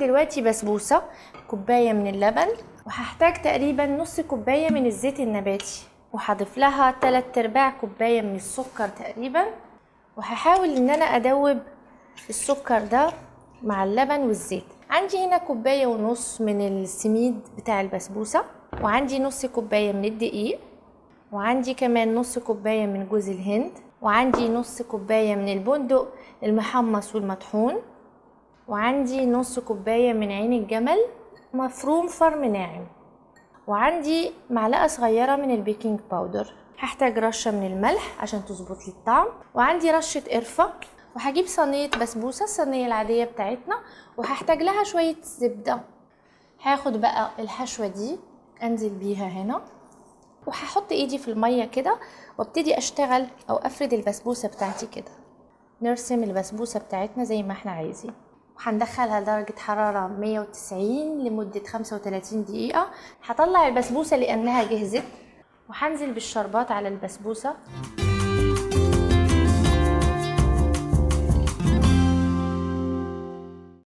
دلوقتي بسبوسة كوباية من اللبن وهحتاج تقريبا نص كوباية من الزيت النباتي وهضيف لها 3 ارباع كوباية من السكر تقريبا وهحاول ان انا ادوب السكر ده مع اللبن والزيت عندي هنا كوباية ونص من السميد بتاع البسبوسة وعندي نص كوباية من الدقيق وعندي كمان نص كوباية من جوز الهند وعندي نص كوباية من البندق المحمص والمطحون وعندي نص كوباية من عين الجمل مفروم فرم ناعم وعندي معلقة صغيرة من البيكنج باودر هحتاج رشة من الملح عشان تظبط لي الطعم وعندي رشة قرفة وهجيب صينية بسبوسة الصينية العادية بتاعتنا وهحتاج لها شوية زبدة هاخد بقى الحشوة دي انزل بيها هنا وهحط ايدي في المية كده وابتدي اشتغل او افرد البسبوسة بتاعتي كده نرسم البسبوسة بتاعتنا زي ما احنا عايزين وهندخلها لدرجة حرارة 190 لمدة 35 دقيقة هطلع البسبوسة لأنها جهزت وهنزل بالشربات على البسبوسة